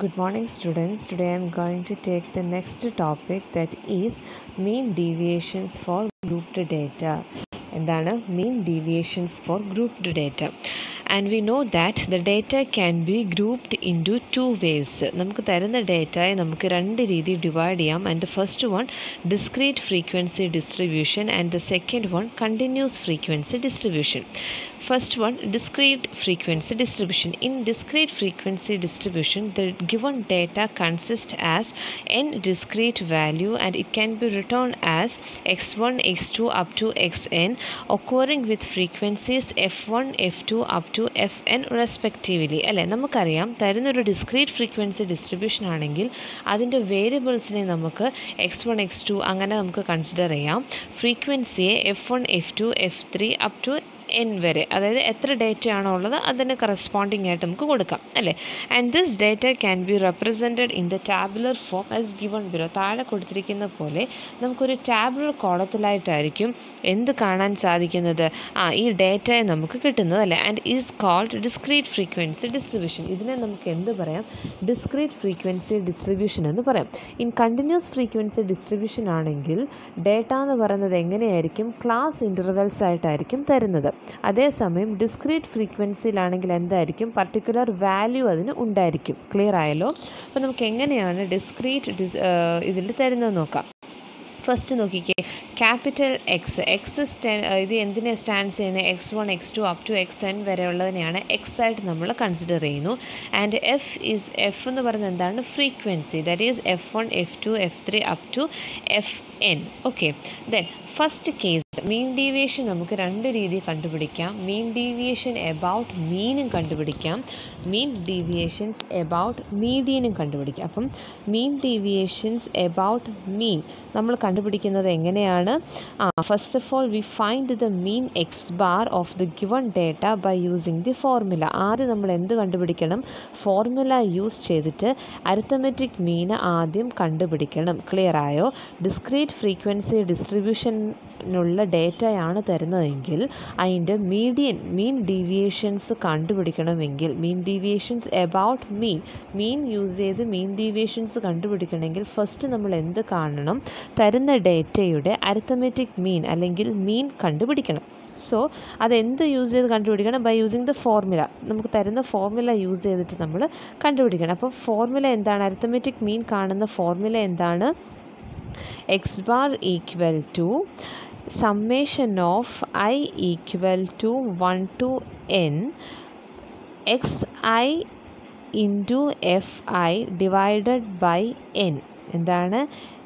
Good morning, students. Today I am going to take the next topic that is mean deviations for grouped data. എന്താണ് mean deviations for grouped data and we know that the data can be grouped into two ways നമുക്ക് തരുന്ന ഡേറ്റയെ നമുക്ക് രണ്ട് രീതി divide ചെയ്യാം and the first one discrete frequency distribution and the second one continuous frequency distribution first one discrete frequency distribution in discrete frequency distribution the given data consists as n discrete value and it can be written as x1 x2 up to xn occurring with frequencies f1 f2 up to fn respectively അല്ലേ നമുക്കറിയാം തരുന്നൊരു discrete frequency distribution ആണെങ്കിൽ അതിൻ്റെ വേരിയബിൾസിനെ നമുക്ക് X one X two അങ്ങനെ നമുക്ക് consider ചെയ്യാം ഫ്രീക്വൻസിയെ F one F two F three up to N വരെ അതായത് എത്ര ഡേറ്റ ആണോ ഉള്ളത് അതിന് കറസ്പോണ്ടിങ് ആയിട്ട് നമുക്ക് കൊടുക്കാം അല്ലേ and this data can be represented in the tabular form as given below താഴെ കൊടുത്തിരിക്കുന്ന പോലെ നമുക്കൊരു ടാബുലർ കോളത്തിലായിട്ടായിരിക്കും എന്ത് കാണാൻ സാധിക്കുന്നത് ആ ഈ ഡേറ്റയെ നമുക്ക് കിട്ടുന്നത് അല്ലേ and is called discrete frequency distribution ഇതിനെ നമുക്ക് എന്ത് പറയാം ഡിസ്ക്രീറ്റ് ഫ്രീക്വൻസി ഡിസ്ട്രിബ്യൂഷൻ എന്ന് പറയാം ഇൻ കണ്ടിന്യൂസ് ഫ്രീക്വൻസി ഡിസ്ട്രിബ്യൂഷൻ ആണെങ്കിൽ ഡേറ്റ എന്ന് പറയുന്നത് എങ്ങനെയായിരിക്കും ക്ലാസ് ഇൻ്റർവെൽസ് ആയിട്ടായിരിക്കും തരുന്നത് അതേസമയം ഡിസ്ക്രീറ്റ് ഫ്രീക്വൻസിയിലാണെങ്കിൽ എന്തായിരിക്കും പർട്ടിക്കുലർ വാല്യൂ അതിന് ഉണ്ടായിരിക്കും ക്ലിയർ ആയല്ലോ അപ്പോൾ നമുക്ക് എങ്ങനെയാണ് ഡിസ്ക്രീറ്റ് ഡിസ് ഇതിൽ തരുന്നത് നോക്കാം ഫസ്റ്റ് നോക്കിക്കേ ക്യാപിറ്റൽ എക്സ് എക്സ് സ്റ്റേ ഇത് എന്തിനെ സ്റ്റാൻഡ് ചെയ്യുന്നത് X one X two up to X N വരെ ഉള്ളതിനെയാണ് എക്സ് ആയിട്ട് നമ്മൾ കൺസിഡർ ചെയ്യുന്നു ആൻഡ് എഫ് ഈസ് എഫ് എന്ന് പറയുന്നത് എന്താണ് frequency that is F one F two F three up to F N okay then first case mean deviation നമുക്ക് രണ്ട് രീതി കണ്ടുപിടിക്കാം മീൻ ഡീവിയേഷൻ എബൌട്ട് മീനും കണ്ടുപിടിക്കാം മീൻ ഡീവിയേഷൻസ് എബൌട്ട് മീഡിയനും കണ്ടുപിടിക്കാം അപ്പം മീൻ ഡീവിയേഷൻസ് എബൌട്ട് മീൻ നമ്മൾ കണ്ടുപിടിക്കുന്നത് എങ്ങനെയാണ് ആ first of all we find the mean X bar of the given data by using the formula ആദ്യം നമ്മൾ എന്ത് കണ്ടുപിടിക്കണം ഫോർമുല യൂസ് ചെയ്തിട്ട് അരിത്തമെറ്റിക് മീന് ആദ്യം കണ്ടുപിടിക്കണം ക്ലിയർ ആയോ ഡിസ്ക്രീറ്റ് ഫ്രീക്വൻസി ഡിസ്ട്രിബ്യൂഷനുള്ള ഡേറ്റയാണ് തരുന്നതെങ്കിൽ അതിൻ്റെ മീഡിയൻ മീൻ ഡീവിയേഷൻസ് കണ്ടുപിടിക്കണമെങ്കിൽ mean deviations about mean mean use ചെയ്ത് മീൻ ഡീവിയേഷൻസ് കണ്ടുപിടിക്കണമെങ്കിൽ ഫസ്റ്റ് നമ്മൾ എന്ത് കാണണം തരുന്ന ഡേറ്റയുടെ അരിത്തമെറ്റിക് മീൻ അല്ലെങ്കിൽ മീൻ കണ്ടുപിടിക്കണം സോ അതെന്ത് യൂസ് ചെയ്ത് കണ്ടുപിടിക്കണം ബൈ യൂസിങ് ദ ഫോർമുല നമുക്ക് തരുന്ന ഫോർമുല യൂസ് ചെയ്തിട്ട് നമ്മൾ കണ്ടുപിടിക്കണം അപ്പോൾ ഫോർമുല എന്താണ് അരിത്തമെറ്റിക് മീൻ കാണുന്ന ഫോർമുല എന്താണ് X bar equal to summation of I equal to one to N X I into F I divided by N എന്താണ്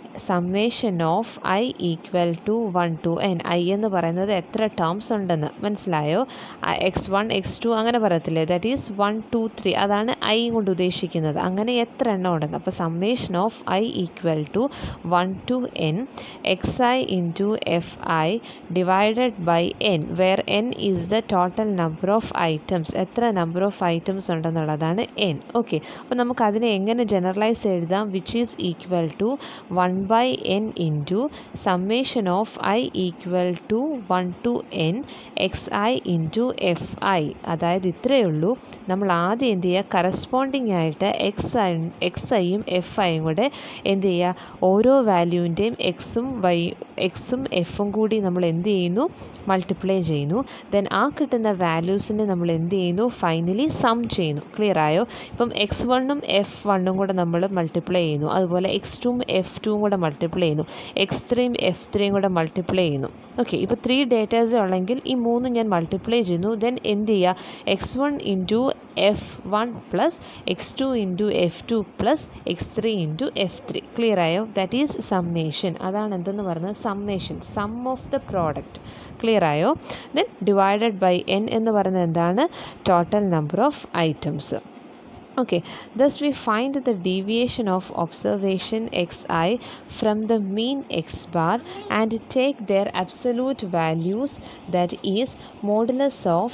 summation of I equal to one to N I എന്ന് പറയുന്നത് എത്ര terms ഉണ്ടെന്ന് മനസ്സിലായോ X one X two അങ്ങനെ പറയത്തില്ലേ that is one two three അതാണ് I കൊണ്ട് ഉദ്ദേശിക്കുന്നത് അങ്ങനെ എത്ര എണ്ണം ഉണ്ടെന്ന് അപ്പോൾ summation of I equal to one to N X I into F I divided by N where N is the total number of items എത്ര നമ്പർ ഓഫ് ഐറ്റംസ് ഉണ്ടെന്നുള്ളതാണ് എൻ ഓക്കെ അപ്പോൾ നമുക്ക് അതിനെ എങ്ങനെ ജനറലൈസ് എഴുതാം which is equal to one by N into summation of I equal to one to N X I into F I അതായത് ഇത്രയേ ഉള്ളൂ നമ്മൾ ആദ്യം എന്ത് ചെയ്യുക കറസ്പോണ്ടിങ് ആയിട്ട് എക്സ് ഐ എക്സ് ഐയും എഫ് ഐയും കൂടെ എന്ത് ചെയ്യുക ഓരോ വാല്യൂവിൻ്റെയും എക്സും വൈ എക്സും എഫും കൂടി നമ്മൾ എന്ത് ചെയ്യുന്നു മൾട്ടിപ്ലൈ ചെയ്യുന്നു ദെൻ ആ കിട്ടുന്ന വാല്യൂസിനെ നമ്മൾ എന്ത് ചെയ്യുന്നു ഫൈനലി സം ചെയ്യുന്നു ക്ലിയർ ആയോ ഇപ്പം എക്സ് വണ്ണും എഫ് വണ്ണും കൂടെ നമ്മൾ മൾട്ടിപ്ലൈ ചെയ്യുന്നു അതുപോലെ എക്സ് ടുവും എഫ് ടുവും കൂടെ മൾട്ടിപ്ലൈ ചെയ്യുന്നു എക്സ് ത്രീയും എഫ് ത്രീയും കൂടെ മൾട്ടിപ്ലൈ ചെയ്യുന്നു ഓക്കെ ഇപ്പോൾ ത്രീ ഡേറ്റാസ് ഉള്ളെങ്കിൽ ഈ മൂന്ന് ഞാൻ മൾട്ടിപ്ലൈ ചെയ്യുന്നു ദെൻ എന്ത് ചെയ്യുക X one into F one plus X two into F two plus X three into F three clear ആയോ ദാറ്റ് ഈസ് സമ്മേഷൻ അതാണ് എന്തെന്ന് പറയുന്നത് summation sum of the product clear ആയോ ദെൻ ഡിവൈഡഡ് ബൈ എൻ എന്ന് പറയുന്നത് എന്താണ് total number of items Okay, thus we find the deviation of observation xi from the mean x bar and take their absolute values that is modulus of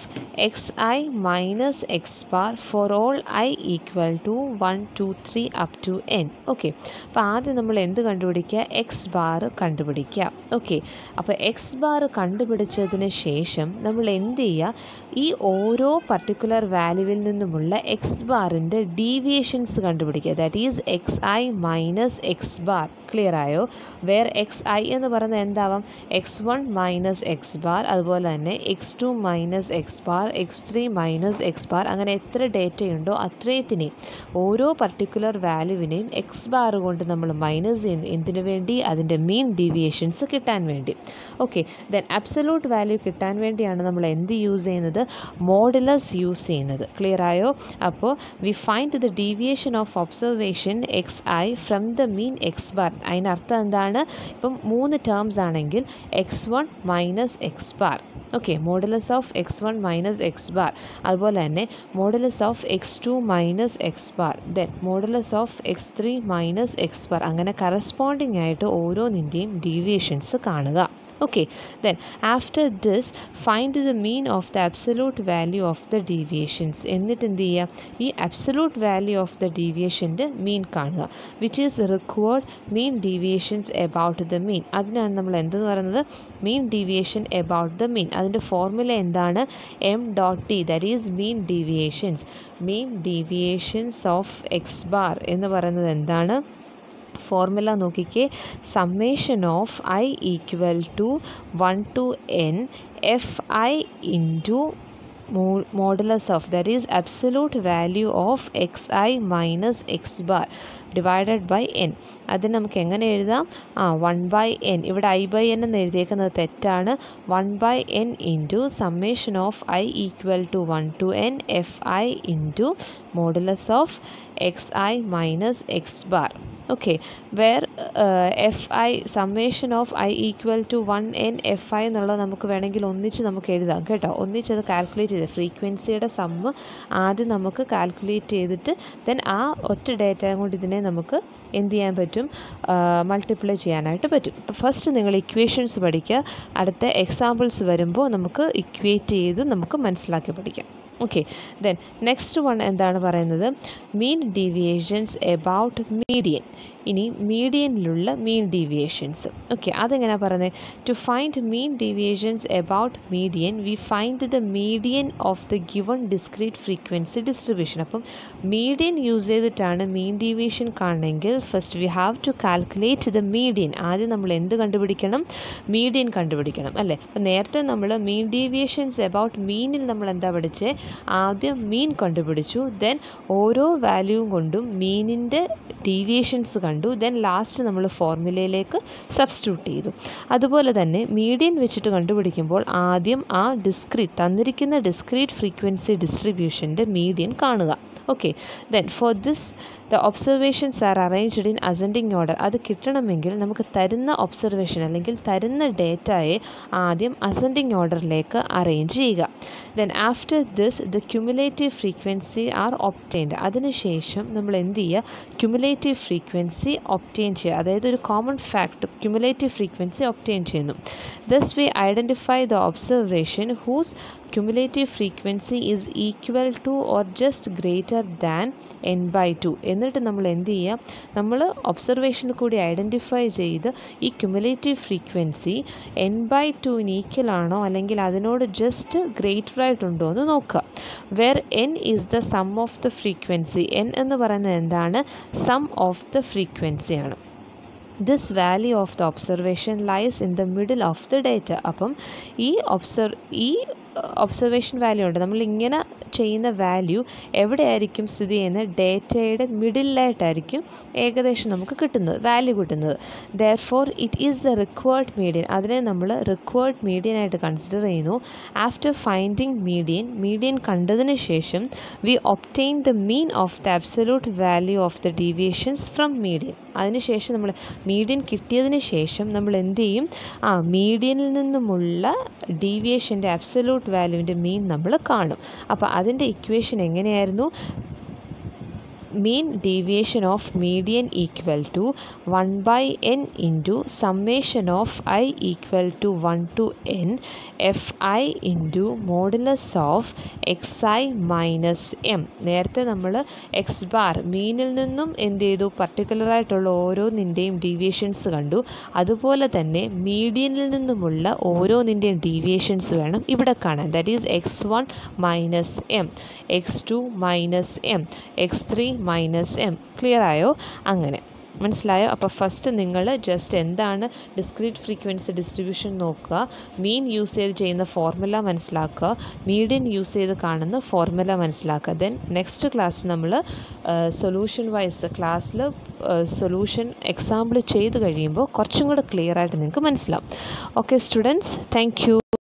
xi minus x bar for all i equal to 1, 2, 3 up to n. Okay, അപ്പോൾ ആദ്യം നമ്മൾ എന്ത് കണ്ടുപിടിക്കുക X bar കണ്ടുപിടിക്കുക okay അപ്പോൾ X bar കണ്ടുപിടിച്ചതിന് ശേഷം നമ്മൾ എന്ത് ചെയ്യുക ഈ ഓരോ പർട്ടിക്കുലർ വാല്യൂവിൽ നിന്നുമുള്ള എക്സ് ബാറിൻ്റെ അതിൻ്റെ ഡീവിയേഷൻസ് കണ്ടുപിടിക്കുക that is X I minus X bar clear ആയോ വേർ എക്സ് ഐ എന്ന് പറയുന്നത് എന്താവാം X one minus X bar അതുപോലെ തന്നെ X two minus X bar X three minus X bar അങ്ങനെ എത്ര ഡേറ്റയുണ്ടോ അത്രയത്തിനെയും ഓരോ പർട്ടിക്കുലർ വാല്യൂവിനെയും എക്സ് ബാർ കൊണ്ട് നമ്മൾ മൈനസ് ചെയ്യുന്നു എന്തിനു വേണ്ടി അതിൻ്റെ മീൻ ഡീവിയേഷൻസ് കിട്ടാൻ വേണ്ടി ഓക്കെ ദെൻ അബ്സലൂട്ട് വാല്യൂ കിട്ടാൻ വേണ്ടിയാണ് നമ്മൾ എന്ത് യൂസ് ചെയ്യുന്നത് മോഡുലസ് യൂസ് ചെയ്യുന്നത് ക്ലിയർ ആയോ അപ്പോൾ we find the deviation of observation X I from the mean X bar അതിനർത്ഥം എന്താണ് ഇപ്പം മൂന്ന് ടേംസ് ആണെങ്കിൽ X one minus X bar okay modulus of X one minus X bar അതുപോലെ തന്നെ modulus of X two minus X bar then modulus of X three minus X bar അങ്ങനെ corresponding ആയിട്ട് ഓരോന്നിൻ്റെയും ഡീവിയേഷൻസ് കാണുക okay then after this find the mean of the absolute value of the deviations എന്നിട്ട് എന്ത് ചെയ്യുക ഈ absolute value of the ഡീവിയേഷൻ്റെ mean കാണുക which is required mean deviations about the mean അതിനാണ് നമ്മൾ എന്തെന്ന് പറയുന്നത് mean deviation about the mean അതിൻ്റെ ഫോർമുല എന്താണ് M dot T that is mean deviations mean deviations of X bar എന്ന് പറയുന്നത് എന്താണ് ഫോർമുല നോക്കിക്കേ summation of I equal to one to N F I into modulus of that is absolute value of X I minus X bar divided by N അത് നമുക്ക് എങ്ങനെ എഴുതാം ആ one by N ഇവിടെ ഐ ബൈ എൻ എന്ന് എഴുതിയേക്കുന്നത് തെറ്റാണ് one by N into summation of I equal to one to N F I into modulus of X I minus X bar okay where F I summation of I equal to one N F I എന്നുള്ളത് നമുക്ക് വേണമെങ്കിൽ ഒന്നിച്ച് നമുക്ക് എഴുതാം കേട്ടോ ഒന്നിച്ചത് calculate ചെയ്ത് ഫ്രീക്വൻസിയുടെ sum ആദ്യം നമുക്ക് കാൽക്കുലേറ്റ് ചെയ്തിട്ട് ദെൻ ആ ഒറ്റ ഡേറ്റയും കൊണ്ട് ഇതിനെ നമുക്ക് എന്ത് ചെയ്യാൻ പറ്റും മൾട്ടിപ്ലൈ ചെയ്യാനായിട്ട് പറ്റും ഇപ്പോൾ ഫസ്റ്റ് നിങ്ങൾ ഇക്വേഷൻസ് പഠിക്കുക അടുത്ത എക്സാമ്പിൾസ് വരുമ്പോൾ നമുക്ക് ഇക്വേറ്റ് ചെയ്ത് നമുക്ക് മനസ്സിലാക്കി പഠിക്കാം ഓക്കെ ദെൻ നെക്സ്റ്റ് വൺ എന്താണ് പറയുന്നത് മീൻ ഡീവിയേഷൻസ് എബൌട്ട് മീഡിയൻ ഇനി മീഡിയനിലുള്ള മീൻ ഡീവിയേഷൻസ് ഓക്കെ അതെങ്ങനെയാണ് പറയുന്നത് to find mean deviations about median we find the median of the given discrete frequency distribution അപ്പം മീഡിയൻ യൂസ് ചെയ്തിട്ടാണ് മീൻ ഡീവിയേഷൻ കാണണമെങ്കിൽ first we have to calculate the median ആദ്യം നമ്മൾ എന്ത് കണ്ടുപിടിക്കണം മീഡിയൻ കണ്ടുപിടിക്കണം അല്ലേ അപ്പം നേരത്തെ നമ്മൾ മീൻ ഡീവിയേഷൻസ് എബൌട്ട് മീനിൽ നമ്മൾ എന്താ പഠിച്ചത് ആദ്യം മീൻ കണ്ടുപിടിച്ചു ദെൻ ഓരോ വാല്യൂവും കൊണ്ടും മീനിൻ്റെ ഡീവിയേഷൻസ് കണ്ടു ദെൻ ലാസ്റ്റ് നമ്മൾ ഫോർമുലയിലേക്ക് സബ്സ്റ്റിറ്റ്യൂട്ട് ചെയ്തു അതുപോലെ തന്നെ മീഡിയൻ വെച്ചിട്ട് കണ്ടുപിടിക്കുമ്പോൾ ആദ്യം ആ ഡിസ്ക്രീറ്റ് തന്നിരിക്കുന്ന ഡിസ്ക്രീറ്റ് ഫ്രീക്വൻസി ഡിസ്ട്രിബ്യൂഷൻ്റെ മീഡിയൻ കാണുക okay then for this the observations are arranged in ascending order അത് കിട്ടണമെങ്കിൽ നമുക്ക് തരുന്ന ഒബ്സർവേഷൻ അല്ലെങ്കിൽ തരുന്ന ഡേറ്റയെ ആദ്യം അസെൻഡിങ് ഓർഡറിലേക്ക് അറേഞ്ച് ചെയ്യുക then after this the cumulative frequency are obtained അതിനുശേഷം നമ്മൾ എന്ത് ചെയ്യുക ക്യുമുലേറ്റീവ് ഫ്രീക്വൻസി ഒപ്റ്റെയിൻ ചെയ്യുക അതായത് ഒരു common fact cumulative frequency obtain ചെയ്യുന്നു thus we identify the observation whose cumulative frequency is equal to or just greater than N by two എന്നിട്ട് നമ്മൾ എന്ത് ചെയ്യുക നമ്മൾ ഒബ്സർവേഷനിൽ കൂടി ഐഡൻറ്റിഫൈ ചെയ്ത് ഈ ക്യുമുലേറ്റീവ് ഫ്രീക്വൻസി എൻ ബൈ ടുവിന് ഈക്വൽ ആണോ അല്ലെങ്കിൽ അതിനോട് ജസ്റ്റ് ഗ്രേറ്റർ ആയിട്ടുണ്ടോ എന്ന് നോക്കുക where N is the sum of the frequency N എന്ന് പറയുന്നത് എന്താണ് സം ഓഫ് ദ ഫ്രീക്വൻസിയാണ് this value of the observation lies in the middle of the data അപ്പം ഈ ഒബ്സർവ് ഈ ഒബ്സർവേഷൻ വാല്യൂ ഉണ്ട് നമ്മൾ ഇങ്ങനെ ചെയ്യുന്ന വാല്യൂ എവിടെയായിരിക്കും സ്ഥിതി ചെയ്യുന്നത് ഡേറ്റയുടെ മിഡിലായിട്ടായിരിക്കും ഏകദേശം നമുക്ക് കിട്ടുന്നത് വാല്യൂ കിട്ടുന്നത് therefore it is the required median അതിനെ നമ്മൾ റിക്വേർഡ് മീഡിയൻ ആയിട്ട് കൺസിഡർ ചെയ്യുന്നു ആഫ്റ്റർ ഫൈൻഡിങ് മീഡിയൻ മീഡിയൻ കണ്ടതിന് ശേഷം we obtain the mean of the absolute value of the deviations from median അതിനുശേഷം നമ്മൾ മീഡിയൻ കിട്ടിയതിന് ശേഷം നമ്മൾ എന്ത് ചെയ്യും ആ മീഡിയനിൽ നിന്നുമുള്ള ഡീവിയേഷൻ്റെ അബ്സലൂട്ട് വാല്യൂവിൻ്റെ മീൻ നമ്മൾ കാണും അപ്പോൾ അതിൻ്റെ ഇക്വേഷൻ എങ്ങനെയായിരുന്നു mean deviation of median equal to one by N into summation of I equal to one to N F I into modulus of X I minus M നേരത്തെ നമ്മൾ എക്സ് ബാർ മീനിൽ നിന്നും എന്ത് ചെയ്തു പർട്ടിക്കുലറായിട്ടുള്ള ഓരോന്നിൻ്റെയും ഡീവിയേഷൻസ് കണ്ടു അതുപോലെ തന്നെ മീഡിയനിൽ നിന്നുമുള്ള ഓരോന്നിൻ്റെയും ഡീവിയേഷൻസ് വേണം ഇവിടെ കാണാൻ that is X one minus M X two minus M X three minus M clear ആയോ അങ്ങനെ മനസ്സിലായോ അപ്പോൾ ഫസ്റ്റ് നിങ്ങൾ ജസ്റ്റ് എന്താണ് ഡിസ്ക്രീറ്റ് ഫ്രീക്വൻസി ഡിസ്ട്രിബ്യൂഷൻ നോക്കുക മീൻ യൂസ് ചെയ്ത് ചെയ്യുന്ന ഫോർമുല മനസ്സിലാക്കുക മീഡിയൻ യൂസ് ചെയ്ത് കാണുന്ന ഫോർമുല മനസ്സിലാക്കുക ദെൻ നെക്സ്റ്റ് ക്ലാസ് നമ്മൾ സൊല്യൂഷൻ വൈസ് ക്ലാസ്സിൽ സൊല്യൂഷൻ എക്സാമ്പിൾ ചെയ്ത് കഴിയുമ്പോൾ കുറച്ചും കൂടെ ക്ലിയർ ആയിട്ട് നിങ്ങൾക്ക് മനസ്സിലാവും ഓക്കെ സ്റ്റുഡൻസ് താങ്ക് യു